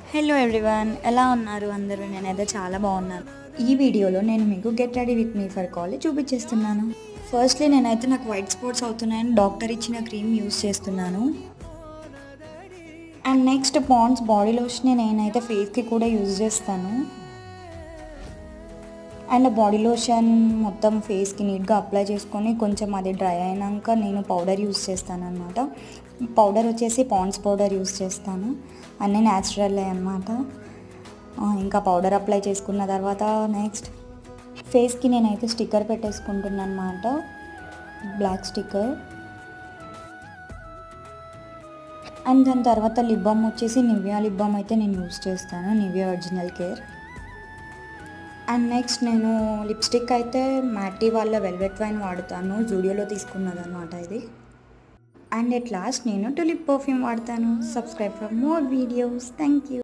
hello everyone ఎలా ఉన్నారు అందరూ నేనైతే చాలా బాగున్నాను ఈ వీడియోలో నేను మీకు get ready with me for college చూపించేస్తున్నాను ఫస్ట్లీ నేనైతే నాకు వైట్ స్పాట్స్ అవుతున్నాయని డాక్టర్ ఇచ్చిన క్రీమ్ యూస్ చేస్తున్నాను and next Pond's body lotion నేనైతే ఫేస్కి కూడా యూజ్ చేస్తాను అండ్ బాడీ లోషన్ మొత్తం ఫేస్కి నీట్గా అప్లై చేసుకొని కొంచెం అది డ్రై అయినాక నేను పౌడర్ యూస్ చేస్తాను అనమాట పౌడర్ వచ్చేసి పాండ్స్ పౌడర్ యూస్ చేస్తాను అన్నీ న్యాచురల్ అనమాట ఇంకా పౌడర్ అప్లై చేసుకున్న తర్వాత నెక్స్ట్ ఫేస్కి నేనైతే స్టిక్కర్ పెట్టేసుకుంటున్నాను అనమాట బ్లాక్ స్టిక్కర్ అండ్ దాని తర్వాత లిప్ బామ్ వచ్చేసి నివ్యా లిప్ బామ్ అయితే నేను యూస్ చేస్తాను Nivea original care and next నేను లిప్స్టిక్ అయితే మ్యాటీ వాళ్ళ వెల్వెట్ వైన్ వాడతాను జూడియోలో తీసుకున్నది అనమాట ఇది అండ్ ఎట్ లాస్ట్ నేను టులిప్ పర్ఫ్యూమ్ వాడతాను subscribe for more videos thank you